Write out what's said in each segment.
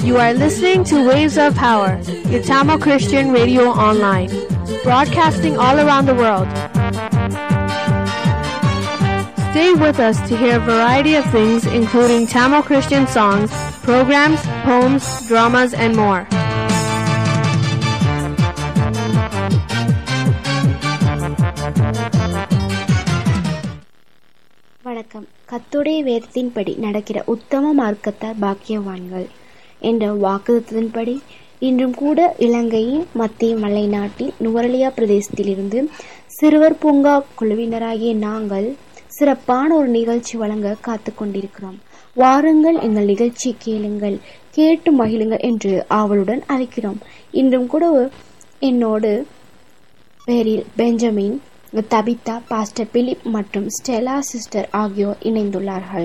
You are listening to Waves of Power, your Tamil Christian radio online, broadcasting all around the world. Stay with us to hear a variety of things, including Tamil Christian songs, programs, poems, dramas, and more. வணக்கம் கத்துடைய வேதத்தின்படி நடக்கிற உத்தம மார்க்கத்தார் பாக்கியவான்கள் என்ற வாக்குதத்தின்படி இன்றும் கூட இலங்கையின் மத்திய மலை நாட்டில் நுவரலியா பிரதேசத்திலிருந்து சிறுவர் பூங்கா குழுவினராகிய நாங்கள் சிறப்பான ஒரு நிகழ்ச்சி வழங்க காத்து கொண்டிருக்கிறோம் வாருங்கள் எங்கள் நிகழ்ச்சி கேளுங்கள் கேட்டு மகிழுங்கள் என்று ஆவலுடன் அழைக்கிறோம் இன்றும் கூட என்னோடு பேரில் பெஞ்சமின் தபிதா பாஸ்டர் பிலிப் மற்றும் ஸ்டெலா சிஸ்டர் ஆகியோர் இணைந்துள்ளார்கள்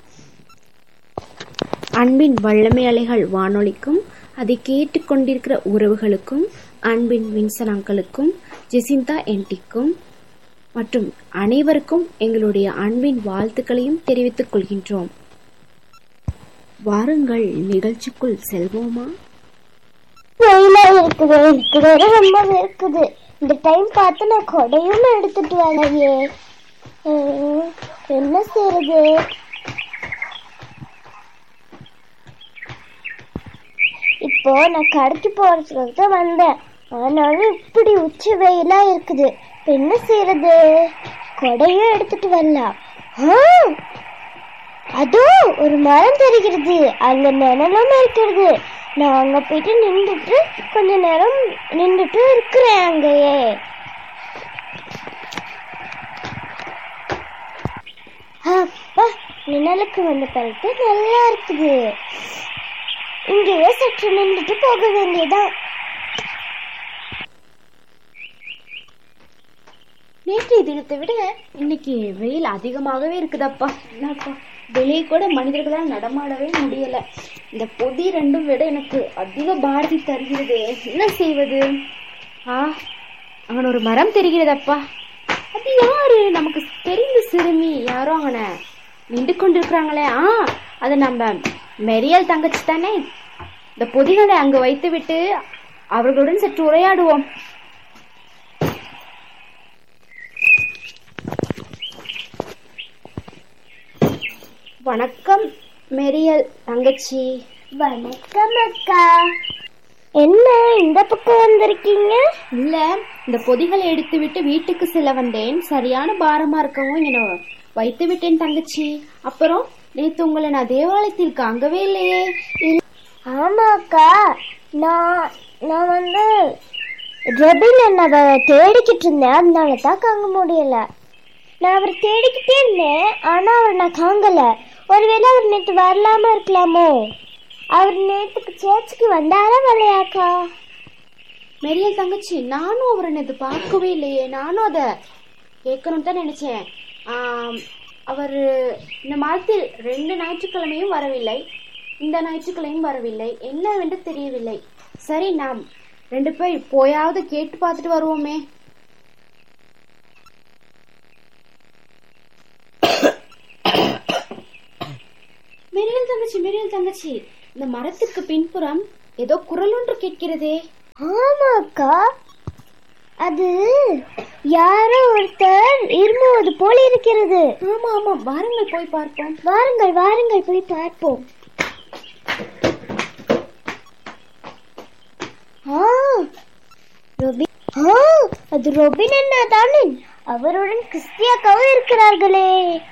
அன்பின் வல்லமை அலைகள் வானொலிக்கும் அதை கேட்டுக்கொண்டிருக்கிற உறவுகளுக்கும் அன்பின் வின்சனாக்களுக்கும் ஜெசிந்தா என்டிக்கும் மற்றும் அனைவருக்கும் எங்களுடைய அன்பின் வாழ்த்துக்களையும் தெரிவித்துக் கொள்கின்றோம் வாருங்கள் நிகழ்ச்சிக்குள் செல்வோமா வெயிலா இருக்குது எனக்கு வேற ரொம்ப இருக்குது இந்த டைம் பார்த்து நான் கொடையும் எடுத்துட்டு வரலையே உம், என்ன செய்யறது இப்போ நான் கடைக்கு போறதுக்காக தான் வந்தேன் ஆனாலும் இப்படி உச்சி வெயிலா இருக்குது இப்ப என்ன செய்யறது கொடையும் எடுத்துட்டு வரலாம் ஆ, அதோ ஒரு மரம் தெரிகிறது அங்க நிழலும் இருக்கிறது நான் அங்க போயிட்டு நின்றுட்டு கொஞ்ச நேரம் நின்றுட்டு இருக்கிறேன் அங்கேயே அப்பா நிழலுக்கு வந்த பிறகு நல்லா இருக்குது இங்கேயே சற்று நின்றுட்டு போக வேண்டியதான் நேற்றைய தினத்தை விட இன்னைக்கு வெயில் அதிகமாகவே இருக்குதப்பா என்னப்பா வெளியே கூட மனிதர்களால் நடமாடவே முடியல இந்த பொதி ரெண்டும் விட எனக்கு அதிக பாரதி தருகிறது என்ன செய்வது ஆ அங்கன ஒரு மரம் தெரிகிறதப்பா அது யாரு நமக்கு தெரிந்த சிறுமி யாரோ அங்கன நின்று கொண்டிருக்கிறாங்களே ஆ அது நம்ம மெரியல் தங்கச்சி தானே இந்த பொதிகளை அங்கு வைத்துவிட்டு அவர்களுடன் சற்று உரையாடுவோம் வணக்கம் மெரியல் தங்கச்சி வணக்கம் அக்கா என்ன இந்த பக்கம் வந்திருக்கீங்க இல்ல இந்த பொதிகளை எடுத்துவிட்டு வீட்டுக்கு செல்ல வந்தேன் சரியான பாரமா இருக்கவும் இங்க வைத்து விட்டேன் தங்கச்சி அப்புறம் நேத்து உங்களை நான் தேவாலயத்தில் காங்கவே இல்லையே இல்ல- ஆமா அக்கா நான் நான் வந்து ரெபின் என்னவ தேடிக்கிட்டு இருந்தேன் அதனால தான் காங்க முடியல நான் அவர் தேடிக்கிட்டே இருந்தேன் ஆனா அவர் நான் காங்கல ஒருவேளை அவர் நேற்று வரலாம இருக்கலாமோ அவர் நேத்துக்கு சேர்ச்சுக்கு வந்தாரா வரலையாக்கா மெரியல் தங்கச்சி நானும் அவரை நேத்து பார்க்கவே இல்லையே நானும் அதை கேட்கணும் தான் நினைச்சேன் ஆம், அவர் இந்த மாதத்தில் ரெண்டு ஞாயிற்றுக்கிழமையும் வரவில்லை இந்த ஞாயிற்றுக்கிழமையும் வரவில்லை என்னவென்று தெரியவில்லை சரி நாம் ரெண்டு பேர் போயாவது கேட்டு பார்த்துட்டு வருவோமே மெரியல் தங்கச்சி மெரியல் தங்கச்சி இந்த மரத்துக்கு பின்புறம் ஏதோ குரல் ஒன்று கேட்கிறதே ஆமா அக்கா அது யாரோ ஒருத்தர் இருமுவது போல இருக்கிறது ஆமா ஆமா வாருங்கள் போய் பார்ப்போம் வாருங்கள் வாருங்கள் போய் பார்ப்போம் ஆ, ரொபி- ஆ, அது ரொபின் அண்ணா தானே அவருடன் கிறிஸ்தியாக்காவும் இருக்கிறார்களே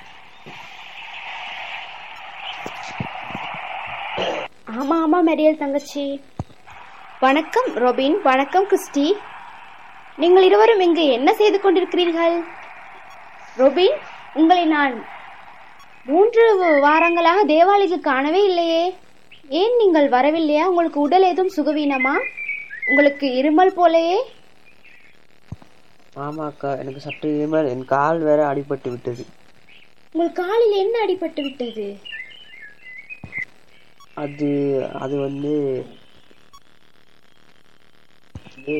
ஆமா ஆமா மெரியல் தங்கச்சி வணக்கம் ரொபின் வணக்கம் கிறிஸ்டி நீங்கள் இருவரும் இங்கு என்ன செய்து கொண்டிருக்கிறீர்கள் ரொபின் உங்களை நான் மூன்று வாரங்களாக தேவாலயத்தில் காணவே இல்லையே ஏன் நீங்கள் வரவில்லையா உங்களுக்கு உடல் ஏதும் சுகவீனமா உங்களுக்கு இருமல் போலையே ஆமா அக்கா எனக்கு சற்று இருமல் என் கால் வேற அடிபட்டு விட்டது உங்கள் காலில் என்ன அடிபட்டு விட்டது அது அது வந்து அது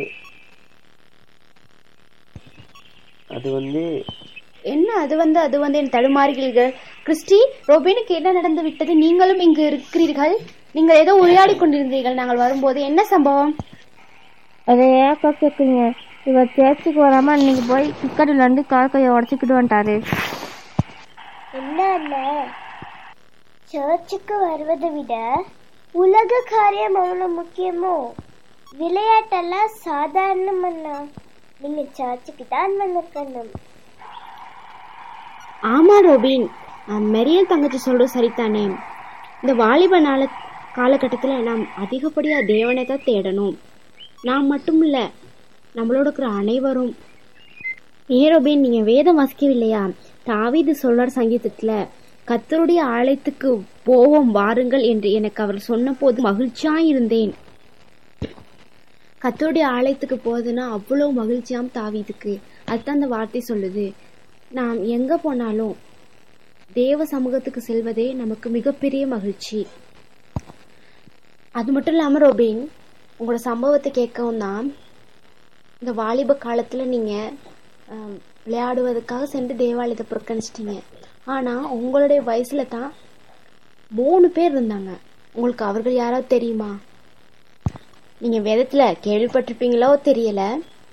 அது வந்து என்ன அது வந்து அது வந்து என் தடுமாறுகிறீர்கள் கிறிஸ்டி ரோபினுக்கு என்ன நடந்து விட்டது நீங்களும் இங்கு இருக்கிறீர்கள் நீங்கள் ஏதோ உரையாடி கொண்டிருந்தீர்கள் நாங்கள் வரும்போது என்ன சம்பவம் அதை ஏக்கா கேட்குறீங்க இவர் சேர்ச்சுக்கு வராம இன்னைக்கு போய் கிரிக்கெட் விளாண்டு கால் கையை உடச்சிக்கிட்டு வந்துட்டாரு என்ன அண்ணன் சர்ச்சுக்கு வருவதை விட உலக காரியம் அவ்வளோ முக்கியமோ விளையாட்டெல்லாம் சாதாரணம் அண்ணா நீங்க சர்ச்சுக்கு தான் வந்திருக்கணும் ஆமா ரோபின் ஆஹ், மெரியல் தங்கச்சி சொல்றது சரிதானே இந்த வாலிப நாள காலகட்டத்தில் நாம் அதிகப்படியாக தேவனை தான் தேடணும் நாம் மட்டும் இல்லை நம்மளோட இருக்கிற அனைவரும் ஏ ரோபின் நீங்கள் வேதம் வாசிக்கவில்லையா தாவீது சொல்றார் சங்கீதத்தில் கத்தருடைய ஆலயத்துக்கு போவோம் வாருங்கள் என்று எனக்கு அவர் சொன்னபோது மகிழ்ச்சியாக இருந்தேன் கத்தருடைய ஆலயத்துக்கு போகுதுன்னா அவ்வளோ மகிழ்ச்சியாம் தாவீதுக்கு அதுதான் அந்த வார்த்தை சொல்லுது நாம் எங்க போனாலும் தேவ சமூகத்துக்கு செல்வதே நமக்கு மிகப்பெரிய மகிழ்ச்சி அது மட்டும் இல்லாம ரோபின் உங்களோட சம்பவத்தை கேட்கவும் தான் இந்த வாலிப காலத்துல நீங்க ஆம், விளையாடுவதற்காக சென்று தேவாலயத்தை புறக்கணிச்சிட்டீங்க ஆனா உங்களுடைய வயசுல தான் மூணு பேர் இருந்தாங்க உங்களுக்கு அவர்கள் யாராவது தெரியுமா நீங்க வேதத்துல கேள்விப்பட்டிருப்பீங்களோ தெரியல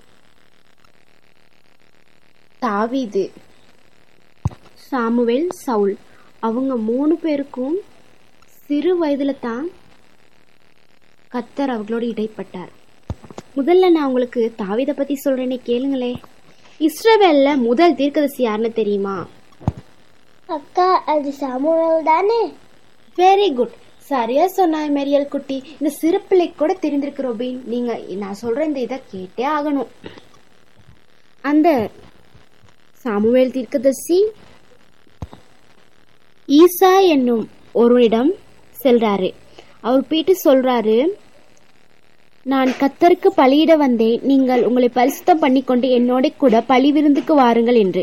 தாவீது சாமுவேல் சவுல் அவங்க மூணு பேருக்கும் சிறு வயதுல தான் கத்தர் அவர்களோடு இடைப்பட்டார் முதல்ல நான் உங்களுக்கு தாவீதை பத்தி சொல்றேனே கேளுங்களே இஸ்ரவேல்ல முதல் தீர்க்கதரிசி யாருன்னு தெரியுமா அக்கா அது சாமுவேல் தானே வெரி குட் சரியா சொன்னாய் மெரியல் குட்டி இந்த சிறு பிள்ளைக்கு கூட தெரிந்திருக்கு ரோபின் நீங்க நான் சொல்ற இந்த இதை கேட்டே ஆகணும் அந்த சாமுவேல் தீர்க்கதரிசி ஈசா என்னும் ஒருவனிடம் செல்றாரு அவர் போயிட்டு சொல்றாரு நான் கத்தருக்கு பலியிட வந்தேன் நீங்கள் உங்களை பரிசுத்தம் பண்ணிக்கொண்டு என்னோட கூட பலி விருந்துக்கு வாருங்கள் என்று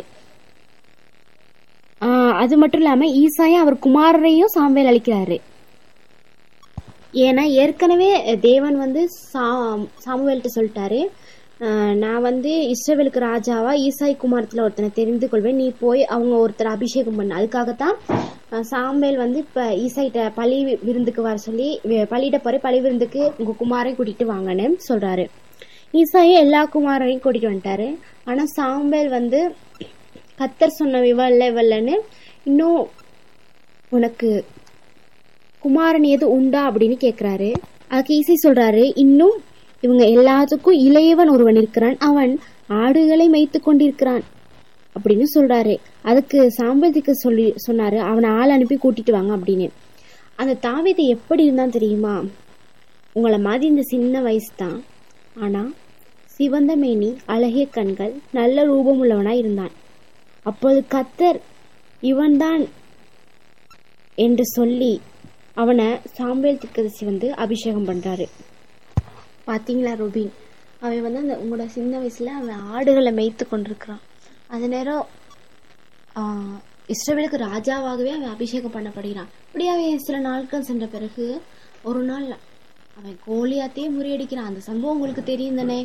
ஆஹ், அது மட்டும் இல்லாம ஈசாயும் அவர் குமாரரையும் சாம்பேல் அளிக்கிறாரு ஏன்னா ஏற்கனவே தேவன் வந்து சா சாமுவேல்கிட்ட சொல்லிட்டாரு ஆஹ், நான் வந்து இஸ்ரவேலுக்கு ராஜாவா ஈசாய் குமாரத்துல ஒருத்தனை தெரிந்து கொள்வேன் நீ போய் அவங்க ஒருத்தர் அபிஷேகம் பண்ண அதுக்காகத்தான் ஆஹ், சாமுவேல் வந்து இப்ப ஈசாயிட்ட பழி வி- விருந்துக்கு வர சொல்லி வி- பலியிட போற பழி விருந்துக்கு உங்க குமாரை கூட்டிட்டு வாங்கன்னு சொல்றாரு ஈசாயும் எல்லா குமாரையும் கூட்டிட்டு வந்துட்டாரு ஆனா சாமுவேல் வந்து கத்தர் சொன்ன இவல்ல இவல்லன்னு இன்னும் உனக்கு குமாரன் எது உண்டா அப்படின்னு கேக்குறாரு அதுக்கு ஈசை சொல்றாரு இன்னும் இவங்க எல்லாத்துக்கும் இளையவன் ஒருவன் இருக்கிறான் அவன் ஆடுகளை மேய்த்து கொண்டிருக்கிறான் அப்படின்னு சொல்றாரு அதுக்கு சாம்பதிக்கு சொல்லி சொன்னாரு அவனை ஆள் அனுப்பி கூட்டிட்டு வாங்க அப்படின்னு அந்த தாவீது எப்படி இருந்தான் தெரியுமா உங்களை மாதிரி இந்த சின்ன வயசு தான் ஆனா சிவந்த மேனி அழகிய கண்கள் நல்ல ரூபமுள்ளவனாய் இருந்தான் அப்போது கத்தர் இவன்தான் என்று சொல்லி அவனை சாம்பேல் திக்கதசி வந்து அபிஷேகம் பண்றாரு பாத்தீங்களா ருபின் அவன் வந்து அந்த உங்களோட சின்ன வயசுல அவன் ஆடுகளை மேய்த்து கொண்டிருக்கிறான் அந்த நேரம் ஆஹ், இஸ்ரவேலுக்கு ராஜாவாகவே அவன் அபிஷேகம் பண்ணப்படுகிறான் இப்படி அவன் சில நாட்கள் சென்ற பிறகு ஒரு நாள் அவன் கோலியாத்தையே முறியடிக்கிறான் அந்த சம்பவம் உங்களுக்கு தெரியும் தானே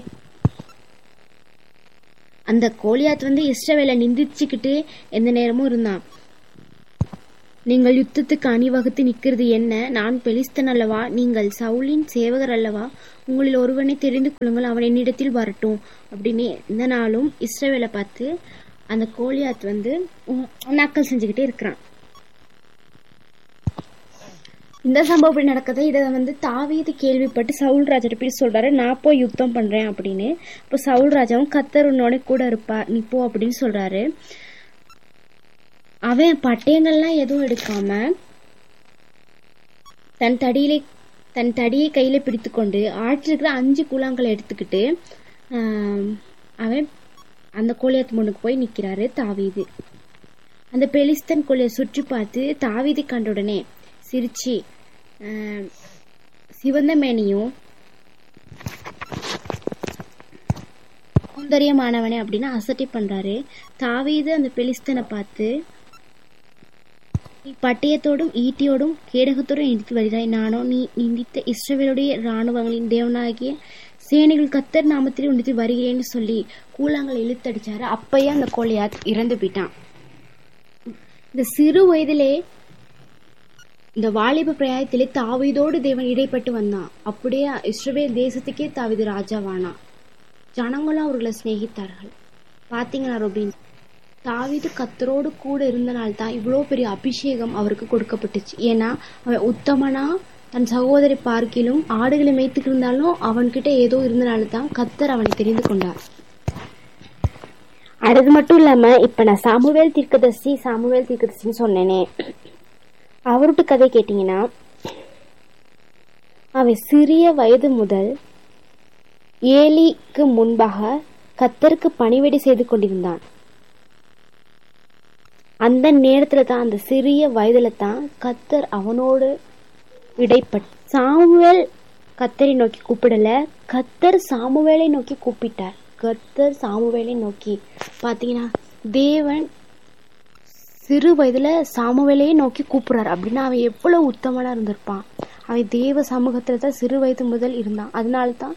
அந்த கோலியாத் வந்து இஸ்ரவேலை நிந்திச்சுக்கிட்டு எந்த நேரமும் இருந்தான் நீங்கள் யுத்தத்துக்கு அணிவகுத்து நிற்கிறது என்ன நான் பெலிஸ்தன் அல்லவா நீங்கள் சவுலின் சேவகர் அல்லவா உங்களில் ஒருவனை தெரிந்து கொள்ளுங்கள் அவன் என்னிடத்தில் வரட்டும் அப்படின்னு இந்த நாளும் இஸ்ரவேலை பார்த்து அந்த கோலியாத் வந்து உம், நக்கல் செஞ்சுக்கிட்டே இருக்கிறான் இந்த சம்பவம் இப்படி நடக்குது இதை வந்து தாவீது கேள்விப்பட்டு சவுல் ராஜா போய் சொல்றாரு நான் போய் யுத்தம் பண்றேன் அப்படின்னு இப்போ சவுல் ராஜாவும் கத்தர் உன்னோட கூட இருப்பார் நீ போ அப்படின்னு சொல்றாரு அவன் பட்டயங்கள்லாம் எதுவும் எடுக்காம தன் தடியிலே தன் தடியை கையில பிடித்துக்கொண்டு ஆற்றில் இருக்கிற அஞ்சு கூழாங்களை எடுத்துக்கிட்டு ஆம், அவன் அந்த கோலியாத்து முன்னுக்கு போய் நிக்கிறாரு தாவீது அந்த பெலிஸ்தன் கோலியை சுற்றி பார்த்து தாவீதை கண்ட உடனே சிரிச்சு ஆம், சிவந்த மேனியும் சௌந்தரியமானவனே அப்படின்னு அசட்டை பண்றாரு தாவீது அந்த பெலிஸ்தனை பார்த்து நீ பட்டயத்தோடும் ஈட்டியோடும் கேடகத்தோடும் எடுத்து வருகிறாய் நானோ நீ நிந்தித்த இஸ்ரவேலுடைய இராணுவங்களின் தேவனாகிய சேனைகள் கத்தர் நாமத்திலே உண்டித்து வருகிறேன்னு சொல்லி கூழாங்களை இழுத்தடிச்சாரு அப்பயே அந்த கோலியாத் இறந்து போயிட்டான் இந்த சிறு வயதிலே இந்த வாலிப பிராயத்திலே தாவீதோடு தேவன் இடைப்பட்டு வந்தான் அப்படியே இஸ்ரவேல் தேசத்துக்கே தாவீது ராஜாவானான் ஜனங்களும் அவர்களை சிநேகித்தார்கள் பாத்தீங்களா ரொபின் தாவீது கத்தரோடு கூட இருந்தனால தான் இவ்வளோ பெரிய அபிஷேகம் அவருக்கு கொடுக்கப்பட்டுச்சு ஏன்னா அவன் உத்தமனா தன் சகோதரி பார்க்கிலும் ஆடுகளை மேய்த்துக்கு இருந்தாலும் அவன்கிட்ட ஏதோ இருந்தனால தான் கத்தர் அவனை தெரிந்து கொண்டார் அது மட்டும் இல்லாம இப்ப நான் சாமுவேல் தீர்க்கதர்சி சாமுவேல் தீர்க்கதர்சின்னு சொன்னேனே அவருடைய கதை கேட்டீங்கன்னா அவன் சிறிய வயது முதல் ஏலிக்கு முன்பாக கத்தருக்கு பணிவிடை செய்து கொண்டிருந்தான் அந்த நேரத்துல தான் அந்த சிறிய வயதுல தான் கத்தர் அவனோடு இடைப்பட் சாமுவேல் கத்தரை நோக்கி கூப்பிடல கத்தர் சாமுவேலை நோக்கி கூப்பிட்டார் கத்தர் சாமுவேலை நோக்கி பாத்தீங்கன்னா தேவன் சிறு வயதுல சாமுவேலையே நோக்கி கூப்பிடுறாரு அப்படின்னா அவன் எவ்வளவு உத்தமனா இருந்திருப்பான் அவன் தேவ சமூகத்துல தான் சிறு வயது முதல் இருந்தான் அதனால தான்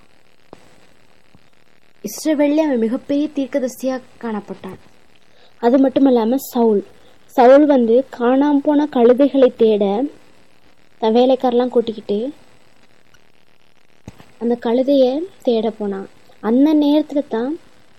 இஸ்ரவேல்ல அவன் மிகப்பெரிய தீர்க்கதரிசியா காணப்பட்டான் அது மட்டும் இல்லாம சவுல் சவுல் வந்து காணாம போன கழுதைகளை தேட தன் வேலைக்காரெல்லாம் கூட்டிக்கிட்டு அந்த கழுதைய தேட போனான் அந்த நேரத்துல தான்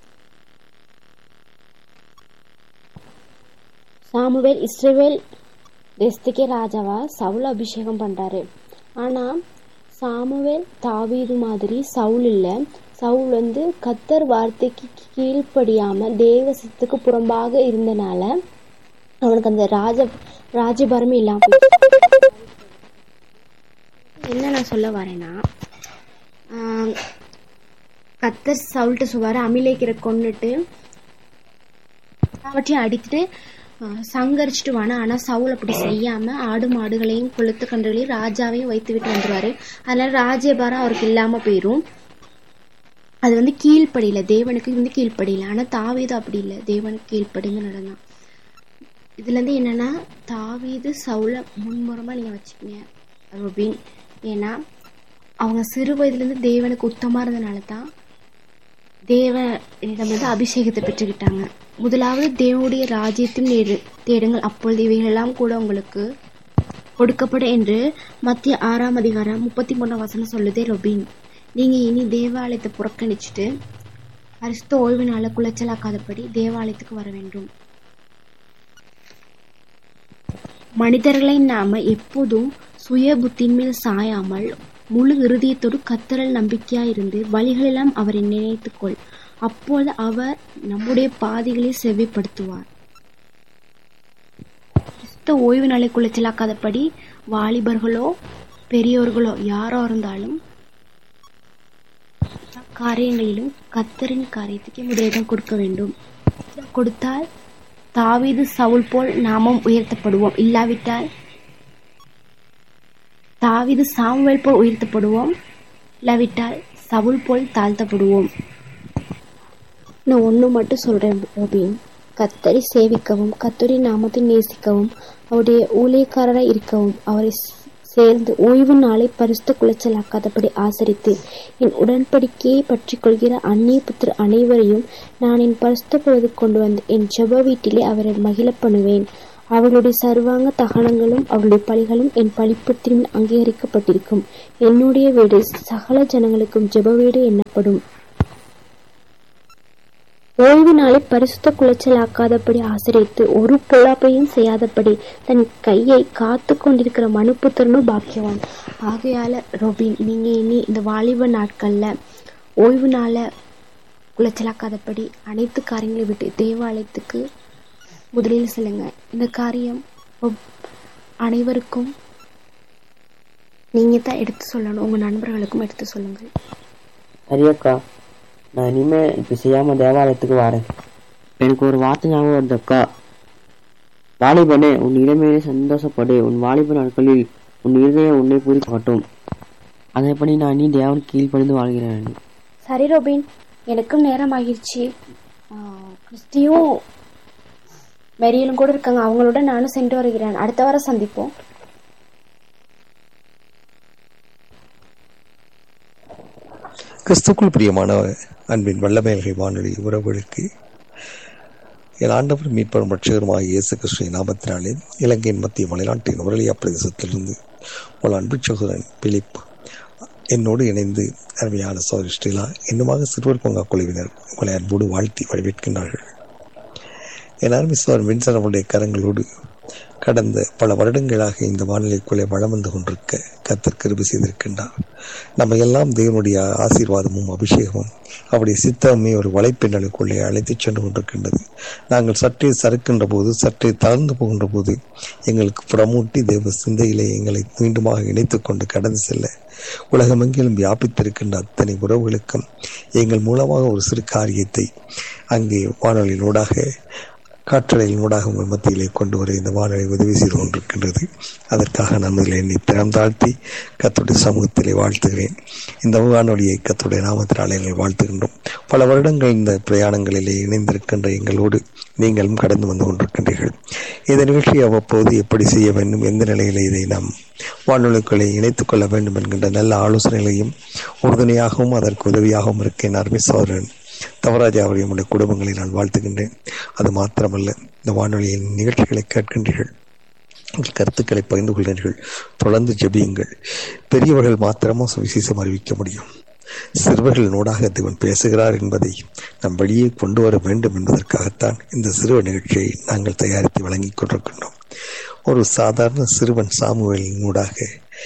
சாமுவேல் இஸ்ரவேல் தேசத்துக்கே ராஜாவா சவுல் அபிஷேகம் பண்றாரு ஆனா சாமுவேல் தாவீது மாதிரி சவுல் இல்ல சவுல் வந்து கத்தர் வார்த்தைக்கு கீழ்ப்படியாம தேவ சித்துக்கு புறம்பாக இருந்தனால அவனுக்கு அந்த ராஜ ராஜபரமே இல்லாம போயிடுச்சு. என்ன நான் சொல்ல வரேன்னா ஆஹ், கத்தர் சவுல்ட்ட சொல்வாரு அமிலேக்கிற கொன்னுட்டு எல்லாவற்றையும் அடித்துட்டு ஆஹ், சங்கரிச்சுட்டு வானா ஆனா சவுல் அப்படி செய்யாம ஆடு மாடுகளையும் கொளுத்து கன்றுகளையும் ராஜாவையும் வைத்து விட்டு வந்துருவாரு அதனால ராஜ்யபாரம் அவருக்கு இல்லாம போயிரும் அது வந்து கீழ்ப்படியில தேவனுக்கு வந்து கீழ்ப்படியில ஆனா தாவீது அப்படி இல்லை தேவனுக்கு கீழ்ப்படிந்து நடந்தான் இதுல இருந்து என்னன்னா தாவீது சவுல முன்முறமா நீங்க வச்சுக்கீங்க ரொபின் ஏன்னா அவங்க சிறு வயதுல இருந்து தேவனுக்கு உத்தமா இருந்தனால தான் தேவனிடம் வந்து அபிஷேகத்தை பெற்றுக்கிட்டாங்க முதலாவது தேவனுடைய ராஜ்யத்தையும் நேரு தேடுங்கள் அப்பொழுது இவைகளெல்லாம் கூட உங்களுக்கு கொடுக்கப்படும் என்று மத்திய ஆறாம் அதிகாரம் முப்பத்தி மூணாம் வசனம் சொல்லுதே ரொபின் நீங்க இனி தேவாலயத்தை புறக்கணிச்சுட்டு பரிசுத்த ஓய்வு நாள குலைச்சலாக்காதபடி தேவாலயத்துக்கு வர வேண்டும் மனிதர்களை நாம எப்போதும் சுய புத்தியின் மேல் சாயாமல் முழு இருதயத்தோடு கத்தரல் நம்பிக்கையா இருந்து வழிகளெல்லாம் அவரை நினைத்துக்கொள் அப்போது அவர் நம்முடைய பாதைகளை செவ்விப்படுத்துவார் கிறிஸ்த ஓய்வு நாளை குலைச்சலாக்காதபடி வாலிபர்களோ பெரியோர்களோ யாரோ இருந்தாலும் காரியங்களிலும் கத்தரின் காரியத்துக்கு முதலிடம் கொடுக்க வேண்டும் கொடுத்தால் தாவீது சவுல் போல் நாமும் உயர்த்தப்படுவோம் இல்லாவிட்டால் தாவீது சாமுவேல் போல் உயர்த்தப்படுவோம் இல்லாவிட்டால் சவுல் போல் தாழ்த்தப்படுவோம் நான் ஒன்று மட்டும் சொல்றேன் ரோபின் கத்தரை சேவிக்கவும் கத்தரி நாமத்தை நேசிக்கவும் அவருடைய ஊழியக்காரராய் இருக்கவும் அவரை சேர்ந்து ஓய்வு நாளை பரிசுத்த குலைச்சலாக்காதபடி ஆசரித்து என் உடன்படிக்கையை பற்றி கொள்கிற அந்நிய புத்திர அனைவரையும் நான் என் பரிசுத்த பொழுது கொண்டு வந்து என் ஜெப வீட்டிலே அவரை மகிழ பண்ணுவேன் அவர்களுடைய சர்வாங்க தகனங்களும் அவருடைய பலிகளும் என் பழிப்பத்திலும் அங்கீகரிக்கப்பட்டிருக்கும் என்னுடைய வீடு சகல ஜனங்களுக்கும் ஜெப வீடு எண்ணப்படும் ஓய்வு நாளை பரிசுத்த குலைச்சலாக்காதபடி ஆசிரித்து ஒரு பொல்லாப்பையும் செய்யாதபடி தன் கையை காத்து கொண்டிருக்கிற மனுப்புத்திரனும் பாக்கியவான் ஆகையால ரோபின் நீங்க இனி இந்த வாலிப நாட்கள்ல ஓய்வு நாள குலைச்சலாக்காதபடி அனைத்து காரியங்களை விட்டு தேவாலயத்துக்கு முதலில் செல்லுங்க இந்த காரியம் ஒப்- அனைவருக்கும் நீங்க தான் எடுத்து சொல்லணும் உங்க நண்பர்களுக்கும் எடுத்து சொல்லுங்கள் சரியக்கா நான் இனிமே இப்படி செய்யாம தேவாலயத்துக்கு வரேன் எனக்கு ஒரு வார்த்தை ஞாபகம் வருது அக்கா வாலிபனே உன் இளமையிலே சந்தோஷப்படு உன் வாலிப நாட்களில் உன் இருதயம் உன்னை பூரிக்கட்டும் அதன்படி நான் இனி தேவன் கீழ்ப்படிந்து வாழ்கிறேன் சரி ரோபின் எனக்கும் நேரம் ஆகிருச்சு ஆஹ், கிறிஸ்டியும் மெரியலும் கூட இருக்காங்க அவங்களோட நானும் சென்று வருகிறேன் அடுத்த வாரம் சந்திப்போம் கிறிஸ்துக்குள் பிரியமான அன்பின் வல்லமை வகை வானொலி உறவுகளுக்கு என் ஆண்டவர் மீட்பரும் ரட்சகருமாக இயேசு கிறிஸ்துவின் நாமத்தினாலே இலங்கையின் மத்திய மலைநாட்டின் உரளியா பிரதேசத்திலிருந்து உங்கள் அன்பு சகோதரன் பிலிப் என்னோடு இணைந்து அருமையான சோதரி ஸ்ரீலா இன்னுமாக சிறுவர் பூங்கா குழுவினர் உங்களை அன்போடு வாழ்த்தி வரவேற்கின்றார்கள் என் அருமை சோதரன் வின்சன் அவருடைய கரங்களோடு கடந்த பல வருடங்களாக இந்த வானிலைக்குள்ளே வளம் வந்து கொண்டிருக்க கத்தர் கிருபி செய்திருக்கின்றார் நம்ம எல்லாம் தேவனுடைய ஆசீர்வாதமும் அபிஷேகமும் அவருடைய சித்தமே ஒரு வலைப்பின்னலுக்குள்ளே அழைத்துச் சென்று கொண்டிருக்கின்றது நாங்கள் சற்றே சறுக்கின்ற போது சற்றே தளர்ந்து போகின்ற போது எங்களுக்கு புறமூட்டி தேவ சிந்தையிலே எங்களை மீண்டுமாக இணைத்துக் கொண்டு கடந்து செல்ல உலகமெங்கிலும் வியாபித்திருக்கின்ற அத்தனை உறவுகளுக்கும் எங்கள் மூலமாக ஒரு சிறு காரியத்தை அங்கே வானொலியினூடாக காற்றலையின் ஊடாக உங்கள் மத்தியிலே கொண்டு வர இந்த வானொலி உதவி செய்து கொண்டிருக்கின்றது அதற்காக நான் முதலில் என்னை திறம் தாழ்த்தி கத்துடைய சமூகத்திலே வாழ்த்துகிறேன் இந்த வானொலியை கத்துடைய நாமத்தினாலே எங்களை வாழ்த்துகின்றோம் பல வருடங்கள் இந்த பிரயாணங்களிலே இணைந்திருக்கின்ற எங்களோடு நீங்களும் கடந்து வந்து கொண்டிருக்கின்றீர்கள் இந்த நிகழ்ச்சியை அவ்வப்போது எப்படி செய்ய வேண்டும் எந்த நிலையிலே இதை நாம் வானொலிகளை இணைத்துக் கொள்ள வேண்டும் என்கின்ற நல்ல ஆலோசனைகளையும் உறுதுணையாகவும் அதற்கு உதவியாகவும் இருக்க என் அருமை சோதரன் தவராஜா அவரை உங்களுடைய குடும்பங்களை நான் வாழ்த்துகின்றேன் அது மாத்திரமல்ல இந்த வானொலியின் நிகழ்ச்சிகளை கேட்கின்றீர்கள் உங்கள் கருத்துக்களை பகிர்ந்து கொள்கிறீர்கள் தொடர்ந்து ஜெபியுங்கள் பெரியவர்கள் மாத்திரமா சுவிசேஷம் அறிவிக்க முடியும் சிறுவர்கள் நூடாக தேவன் பேசுகிறார் என்பதை நம் வெளியே கொண்டு வர வேண்டும் என்பதற்காகத்தான் இந்த சிறுவர் நிகழ்ச்சியை நாங்கள் தயாரித்து வழங்கிக் கொண்டிருக்கின்றோம் ஒரு சாதாரண சிறுவன் சாமுவேலின் நூடாக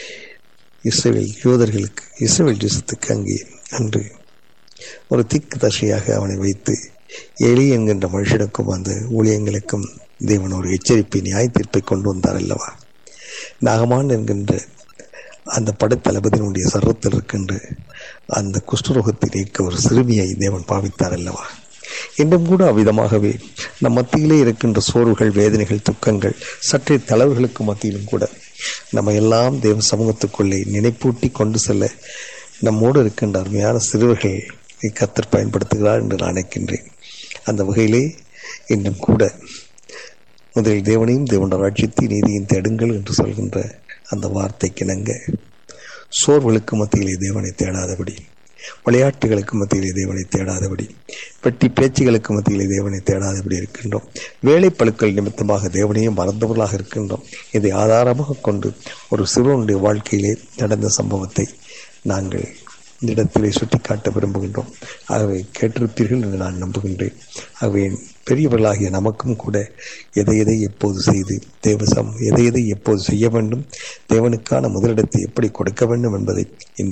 இஸ்ரேல் யூதர்களுக்கு இஸ்ரேல் தேசத்துக்கு அங்கே அன்று ஒரு திக்கு தசையாக அவனை வைத்து எலி என்கின்ற மனுஷனுக்கும் அந்த ஊழியங்களுக்கும் தேவன் ஒரு எச்சரிப்பை நியாய தீர்ப்பை கொண்டு வந்தார் அல்லவா நாகமான் என்கின்ற அந்த படைத்தளபதியினுடைய சர்வத்தில் இருக்கின்ற அந்த குஷ்டரோகத்தை நீக்க ஒரு சிறுமியை தேவன் பாவித்தார் அல்லவா இன்றும் கூட அவ்விதமாகவே நம் மத்தியிலே இருக்கின்ற சோர்வுகள் வேதனைகள் துக்கங்கள் சற்றே தளவுகளுக்கு மத்தியிலும் கூட நம்ம எல்லாம் தேவ சமூகத்துக்குள்ளே நினைப்பூட்டி கொண்டு செல்ல நம்மோடு இருக்கின்ற அருமையான சிறுவர்கள் கத்தர் பயன்படுத்துகிறார் என்று நான் நினைக்கின்றேன் அந்த வகையிலே இன்றும் கூட முதலில் தேவனையும் தேவன ராட்சியத்தை நீதியின் தேடுங்கள் என்று சொல்கின்ற அந்த வார்த்தைக்கு இணங்க சோர்வுகளுக்கு மத்தியிலே தேவனை தேடாதபடி விளையாட்டுகளுக்கு மத்தியிலே தேவனை தேடாதபடி வெட்டி பேச்சுகளுக்கு மத்தியிலே தேவனை தேடாதபடி இருக்கின்றோம் வேலை பழுக்கள் நிமித்தமாக தேவனையும் மறந்தவர்களாக இருக்கின்றோம் இதை ஆதாரமாக கொண்டு ஒரு சிறுவனுடைய வாழ்க்கையிலே நடந்த சம்பவத்தை நாங்கள் இந்த இடத்திலே சுட்டிக்காட்ட விரும்புகின்றோம் ஆகவே கேட்டிருப்பீர்கள் என்று நான் நம்புகின்றேன் ஆகவே பெரியவர்களாகிய நமக்கும் கூட எதை எதை எப்போது செய்து தேவசம் எதை எதை எப்போது செய்ய வேண்டும் தேவனுக்கான முதலிடத்தை எப்படி கொடுக்க வேண்டும் என்பதை இந்த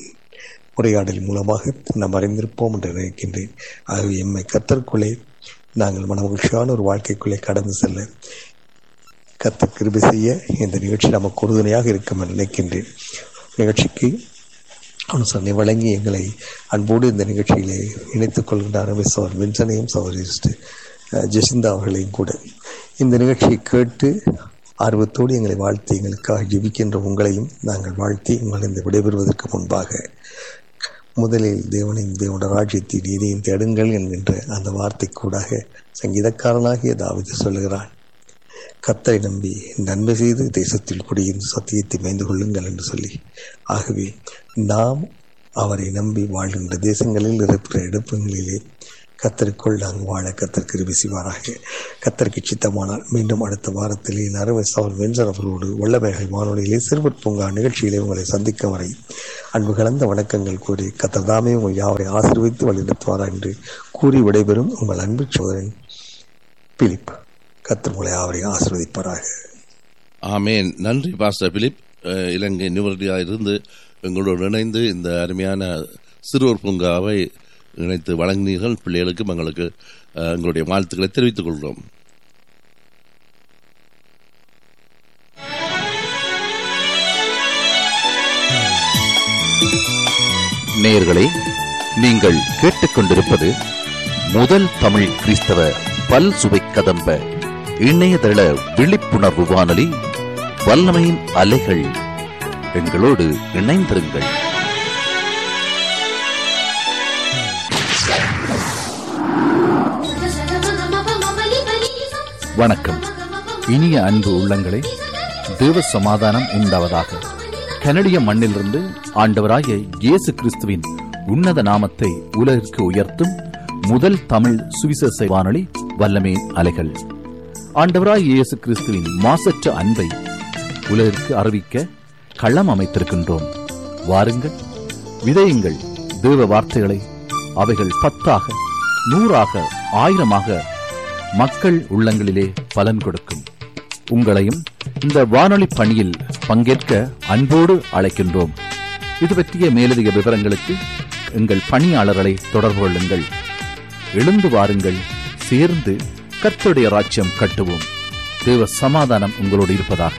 உரையாடல் மூலமாக நாம் அறிந்திருப்போம் என்று நினைக்கின்றேன் ஆகவே எம்மை கத்தற்குள்ளே நாங்கள் மனமகிழ்ச்சியான ஒரு வாழ்க்கைக்குள்ளே கடந்து செல்ல கத்த கிருபி செய்ய இந்த நிகழ்ச்சி நமக்கு உறுதுணையாக இருக்கும் என்று நினைக்கின்றேன் நிகழ்ச்சிக்கு அனுசரணை வழங்கி எங்களை அன்போடு இந்த நிகழ்ச்சியிலே இணைத்துக் கொள்கின்ற சவர் வின்சனையும் சவர் ஜெசிந்தா அவர்களையும் கூட இந்த நிகழ்ச்சியை கேட்டு ஆர்வத்தோடு எங்களை வாழ்த்தி எங்களுக்காக ஜெபிக்கின்ற உங்களையும் நாங்கள் வாழ்த்தி உங்களை இந்த விடைபெறுவதற்கு முன்பாக முதலில் தேவனையும் தேவன ராஜ்யத்தை நீதியும் தேடுங்கள் என்கின்ற அந்த வார்த்தை கூடாக சங்கீதக்காரனாகிய தாவிது சொல்லுகிறான் கத்தரை நம்பி நன்மை செய்து தேசத்தில் குடியிருந்து சத்தியத்தை மேய்ந்து கொள்ளுங்கள் என்று சொல்லி ஆகவே நாம் அவரை நம்பி வாழ்கின்ற தேசங்களில் இருக்கிற எடுப்புகளிலே கத்தருக்குள் நாங்கள் வாழ கத்தர் கிருபி செய்வாராக கத்தருக்கு சித்தமானால் மீண்டும் அடுத்த வாரத்திலே நரவை சவல் வெஞ்சர் அவர்களோடு வல்லமைகள் வானொலியிலே சிறுவர் பூங்கா நிகழ்ச்சியிலே உங்களை சந்திக்க வரை அன்பு கலந்த வணக்கங்கள் கூறி கத்தர் தாமே உங்கள் யாவரை ஆசீர்வதித்து வழிநடத்துவாரா என்று கூறி விடைபெறும் உங்கள் அன்பு சோதரன் பிலிப் கத்தர் உங்களை யாவரை ஆசீர்வதிப்பாராக ஆமேன் நன்றி பாஸ்டர் பிலிப் அஹ், இலங்கை நிவர்த்தியாக இருந்து எங்களோடு இணைந்து இந்த அருமையான சிறுவர் பூங்காவை இணைத்து வழங்கினீர்கள் பிள்ளைகளுக்கும் எங்களுக்கு அஹ், எங்களுடைய வாழ்த்துக்களை தெரிவித்துக் கொள்கிறோம் நேயர்களே நீங்கள் கேட்டுக்கொண்டிருப்பது முதல் தமிழ் கிறிஸ்தவ பல் சுவை கதம்ப இணையதள விழிப்புணர்வு வானொலி வல்லமையின் அலைகள் எங்களோடு இணைந்திருங்கள் வணக்கம் இனிய அன்பு உள்ளங்களே தேவ சமாதானம் உண்டாவதாக கனடிய மண்ணிலிருந்து ஆண்டவராகிய இயேசு கிறிஸ்துவின் உன்னத நாமத்தை உலகிற்கு உயர்த்தும் முதல் தமிழ் சுவிசேஷ வானொலி வல்லமே அலைகள் ஆண்டவராய் இயேசு கிறிஸ்துவின் மாசற்ற அன்பை உலகிற்கு அறிவிக்க களம் அமைத்திருக்கின்றோம் வாருங்கள் விதையுங்கள் தேவ வார்த்தைகளை அவைகள் பத்தாக நூறாக ஆயிரமாக மக்கள் உள்ளங்களிலே பலன் கொடுக்கும் உங்களையும் இந்த வானொலி பணியில் பங்கேற்க அன்போடு அழைக்கின்றோம் இது பற்றிய மேலதிக விவரங்களுக்கு எங்கள் பணியாளர்களை தொடர்பு கொள்ளுங்கள் எழுந்து வாருங்கள் சேர்ந்து கர்த்தருடைய ராஜ்யம் கட்டுவோம் தேவ சமாதானம் உங்களோடு இருப்பதாக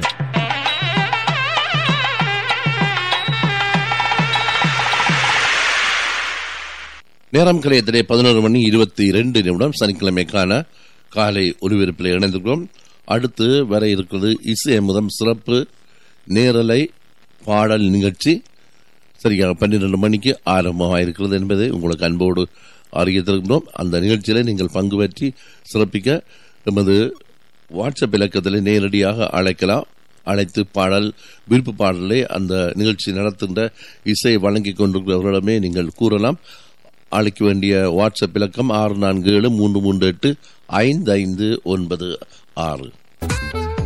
நேரம் கலையத்திலே பதினோரு மணி இருபத்தி இரண்டு நிமிடம் சனிக்கிழமைக்கான காலை ஒலிபரப்பில் இணைந்திருக்கிறோம் அடுத்து வர இருக்கிறது இசை முதம் சிறப்பு நேரலை பாடல் நிகழ்ச்சி சரியாக பன்னிரண்டு மணிக்கு ஆரம்பமாக இருக்கிறது என்பதை உங்களுக்கு அன்போடு அறிவித்திருக்கிறோம் அந்த நிகழ்ச்சியில நீங்கள் பங்கு பற்றி சிறப்பிக்க எமது வாட்ஸ்அப் இலக்கத்தில் நேரடியாக அழைக்கலாம் அழைத்து பாடல் விருப்பு பாடலை அந்த நிகழ்ச்சி நடத்துகின்ற இசை வழங்கிக் கொண்டிருக்கிறவர்களிடமே நீங்கள் கூறலாம் அழைக்க வேண்டிய வாட்ஸ்அப் இலக்கம் ஆறு நான்கு ஏழு மூன்று மூன்று எட்டு ஐந்து ஐந்து ஒன்பது ஆறு